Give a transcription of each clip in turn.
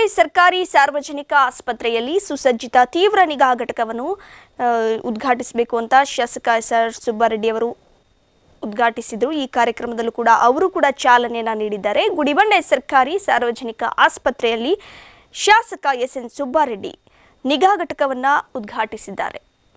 ಸರ್ಕಾರಿ ಸಾರ್ವಜನಿಕ ಆಸ್ಪತ್ರೆಯಲ್ಲಿ ಸುಸಜ್ಜಿತ ತೀವ್ರ ನಿಗಾ ಘಟಕವನ್ನು ಆ, ಉದ್ಘಾಟಿಸಬೇಕು ಅಂತ ಶಾಸಕ ಎಸ್ ಆರ್ ಸುಬ್ಬಾರೆಡ್ಡಿ ಅವರು ಉದ್ಘಾಟಿಸಿದರು ಈ ಕಾರ್ಯಕ್ರಮದಲ್ಲೂ ಕೂಡ ಅವರು ಕೂಡ ಚಾಲನೆಯನ್ನ ನೀಡಿದ್ದಾರೆ ಗುಡಿಬಂಡೆ ಸರ್ಕಾರಿ ಸಾರ್ವಜನಿಕ ಆಸ್ಪತ್ರೆಯಲ್ಲಿ ಶಾಸಕ ಎಸ್ ಎನ್ ಸುಬ್ಬಾರೆಡ್ಡಿ ನಿಗಾ ಘಟಕವನ್ನ ಉದ್ಘಾಟಿಸಿದ್ದಾರೆ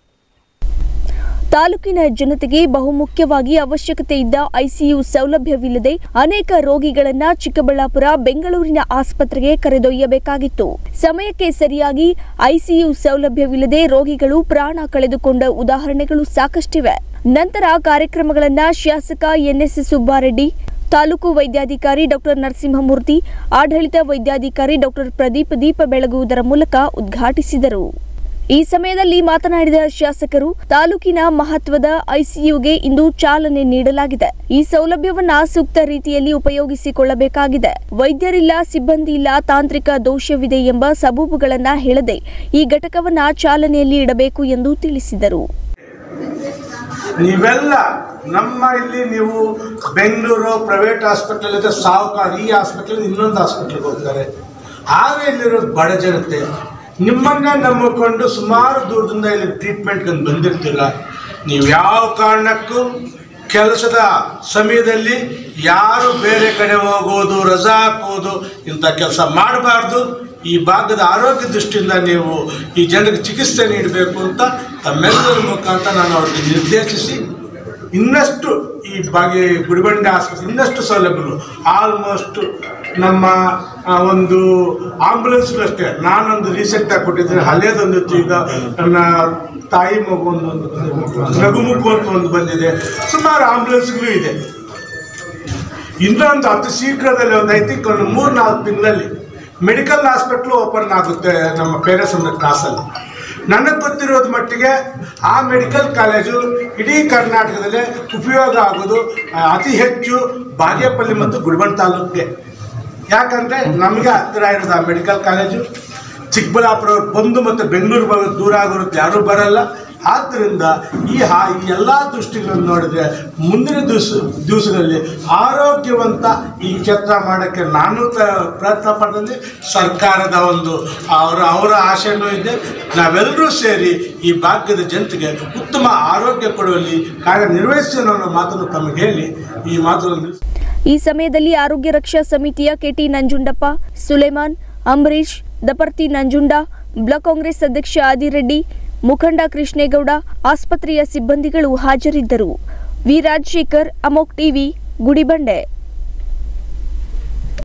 ತಾಲೂಕಿನ ಜನತೆಗೆ ಬಹುಮುಖ್ಯವಾಗಿ ಅವಶ್ಯಕತೆ ಇದ್ದ ಐಸಿಯು ಸೌಲಭ್ಯವಿಲ್ಲದೆ ಅನೇಕ ರೋಗಿಗಳನ್ನ ಚಿಕ್ಕಬಳ್ಳಾಪುರ ಬೆಂಗಳೂರಿನ ಆಸ್ಪತ್ರೆಗೆ ಕರೆದೊಯ್ಯಬೇಕಾಗಿತ್ತು ಸಮಯಕ್ಕೆ ಸರಿಯಾಗಿ ಐಸಿಯು ಸೌಲಭ್ಯವಿಲ್ಲದೆ ರೋಗಿಗಳು ಪ್ರಾಣ ಕಳೆದುಕೊಂಡ ಉದಾಹರಣೆಗಳು ಸಾಕಷ್ಟಿವೆ ನಂತರ ಕಾರ್ಯಕ್ರಮಗಳನ್ನ ಶಾಸಕ ಎನ್ಎಸ್ ಸುಬ್ಬಾರೆಡ್ಡಿ ತಾಲೂಕು ವೈದ್ಯಾಧಿಕಾರಿ ಡಾಕ್ಟರ್ ನರಸಿಂಹಮೂರ್ತಿ ಆಡಳಿತ ವೈದ್ಯಾಧಿಕಾರಿ ಡಾಕ್ಟರ್ ಪ್ರದೀಪ್ ದೀಪ ಬೆಳಗುವುದರ ಮೂಲಕ ಉದ್ಘಾಟಿಸಿದರು ಈ ಸಮಯದಲ್ಲಿ ಮಾತನಾಡಿದ ಶಾಸಕರು ತಾಲೂಕಿನ ಮಹತ್ವದ ಐಸಿಯುಗೆ ಇಂದು ಚಾಲನೆ ನೀಡಲಾಗಿದೆ ಈ ಸೌಲಭ್ಯವನ್ನ ಸೂಕ್ತ ರೀತಿಯಲ್ಲಿ ಉಪಯೋಗಿಸಿಕೊಳ್ಳಬೇಕಾಗಿದೆ ವೈದ್ಯರಿಲ್ಲ ಸಿಬ್ಬಂದಿ ಇಲ್ಲ ತಾಂತ್ರಿಕ ದೋಷವಿದೆ ಎಂಬ ಸಬೂಬುಗಳನ್ನ ಹೇಳದೆ ಈ ಘಟಕವನ್ನ ಚಾಲನೆಯಲ್ಲಿ ಇಡಬೇಕು ಎಂದು ತಿಳಿಸಿದರು ನೀವೆಲ್ಲ ನಮ್ಮ ಇಲ್ಲಿ ನೀವು ಬೆಂಗಳೂರು ಪ್ರೈವೇಟ್ ಹಾಸ್ಪಿಟಲ್ ಇದೆ ಸಾವುಕಾರ ಈ ಹಾಸ್ಪಿಟಲ್ ಇನ್ನೊಂದು ಹಾಸ್ಪಿಟ್ಲಿಗೆ ಹೋಗ್ತಾರೆ ಆದರೆ ಇಲ್ಲಿರೋದು ಬಡ ಜನತೆ ನಿಮ್ಮನ್ನೇ ನಂಬಿಕೊಂಡು ಸುಮಾರು ದೂರದಿಂದ ಇಲ್ಲಿ ಟ್ರೀಟ್ಮೆಂಟ್ಗೆ ಬಂದಿರ್ತಿಲ್ಲ ನೀವು ಯಾವ ಕಾರಣಕ್ಕೂ ಕೆಲಸದ ಸಮಯದಲ್ಲಿ ಯಾರು ಬೇರೆ ಕಡೆ ಹೋಗೋದು ರಜಾ ಹಾಕೋದು ಇಂಥ ಕೆಲಸ ಮಾಡಬಾರ್ದು ಈ ಭಾಗದ ಆರೋಗ್ಯ ದೃಷ್ಟಿಯಿಂದ ನೀವು ಈ ಜನರಿಗೆ ಚಿಕಿತ್ಸೆ ನೀಡಬೇಕು ಅಂತ ತಮ್ಮೆಲ್ಲರ ಮುಖಾಂತರ ನಾನು ಅವ್ರಿಗೆ ನಿರ್ದೇಶಿಸಿ ಇನ್ನಷ್ಟು ಈ ಬಾಗಿ ಗುಡಿಬಂಡೆ ಆಸ್ಪತ್ರೆ ಇನ್ನಷ್ಟು ಸೌಲಭ್ಯಗಳು ಆಲ್ಮೋಸ್ಟ್ ನಮ್ಮ ಆ, ಒಂದು ಆಂಬುಲೆನ್ಸ್ಗಳು ಅಷ್ಟೇ ನಾನೊಂದು ರೀಸೆಂಟಾಗಿ ಕೊಟ್ಟಿದ್ದೀನಿ ಹಳೇದೊಂದಿತ್ತು ಈಗ ನನ್ನ ತಾಯಿ ಮಗು ಒಂದು ಒಂದು ಬಂದಿದೆ. ನಗು ಮಗು ಅಂತ ಒಂದು ಬಂದಿದೆ ಸುಮಾರು ಆಂಬುಲೆನ್ಸ್ಗಳು ಇದೆ ಇನ್ನೊಂದು ಅತಿ ಶೀಘ್ರದಲ್ಲಿ ಒಂದು ಐ ಥಿಂಕ್ ಒಂದು ಮೂರು ನಾಲ್ಕು ತಿಂಗಳಲ್ಲಿ ಮೆಡಿಕಲ್ ಹಾಸ್ಪಿಟ್ಲು ಓಪನ್ ಆಗುತ್ತೆ ನಮ್ಮ ಪೇರಸಂದ್ರ ಕ್ಲಾಸಲ್ಲಿ ನನಗೆ ಗೊತ್ತಿರೋದು ಮಟ್ಟಿಗೆ ಆ ಮೆಡಿಕಲ್ ಕಾಲೇಜು ಇಡೀ ಕರ್ನಾಟಕದಲ್ಲೇ ಉಪಯೋಗ ಆಗೋದು ಆ, ಅತಿ ಹೆಚ್ಚು ಬಾಗೇಪಲ್ಲಿ ಮತ್ತು ಗುಡಿಬಂಡ ತಾಲೂಕಿಗೆ ಯಾಕಂದರೆ ನಮಗೆ ಹತ್ತಿರ ಇರೋದು ಆ ಮೆಡಿಕಲ್ ಕಾಲೇಜು ಚಿಕ್ಕಬಳ್ಳಾಪುರ ಅವ್ರು ಬಂದು ಮತ್ತು ಬೆಂಗಳೂರು ಬರೋದು ದೂರ ಆಗೋರುತ್ತೆ ಯಾರೂ ಬರಲ್ಲ ಆದ್ದರಿಂದ ಈ ಹಾ ಈ ಎಲ್ಲ ದೃಷ್ಟಿಗಳನ್ನು ನೋಡಿದರೆ ಮುಂದಿನ ದಿವಸ ದಿವಸದಲ್ಲಿ ಆರೋಗ್ಯವಂತ ಈ ಕ್ಷೇತ್ರ ಮಾಡೋಕ್ಕೆ ನಾನು ತ ಪ್ರಯತ್ನ ಪಡ್ತೀನಿ ಸರ್ಕಾರದ ಒಂದು ಅವರ ಅವರ ಆಶೆಯೂ ಇದೆ ನಾವೆಲ್ಲರೂ ಸೇರಿ ಈ ಭಾಗ್ಯದ ಜನತೆಗೆ ಉತ್ತಮ ಆರೋಗ್ಯ ಕೊಡುವಲ್ಲಿ ಕಾರ್ಯನಿರ್ವಹಿಸಿ ಅನ್ನೋ ಮಾತನ್ನು ತಮಗೆ ಹೇಳಿ ಈ ಮಾತನ್ನು ನಿಲ್ಲಿಸ್ತೀನಿ. ಈ ಸಮಯದಲ್ಲಿ ಆರೋಗ್ಯ ರಕ್ಷಾ ಸಮಿತಿಯ ಕೆಟಿ ನಂಜುಂಡಪ್ಪ ಸುಲೇಮಾನ್ ಅಂಬರೀಶ್ ದಪರ್ತಿ ನಂಜುಂಡ ಬ್ಲಾಕ್ ಕಾಂಗ್ರೆಸ್ ಅಧ್ಯಕ್ಷ ಆದಿರೆಡ್ಡಿ ಮುಖಂಡ ಕೃಷ್ಣೇಗೌಡ ಆಸ್ಪತ್ರೆಯ ಸಿಬ್ಬಂದಿಗಳು ಹಾಜರಿದ್ದರು ವಿ ರಾಜಶೇಖರ್ ಅಮೋಕ್ ಟಿವಿ ಗುಡಿಬಂಡೆ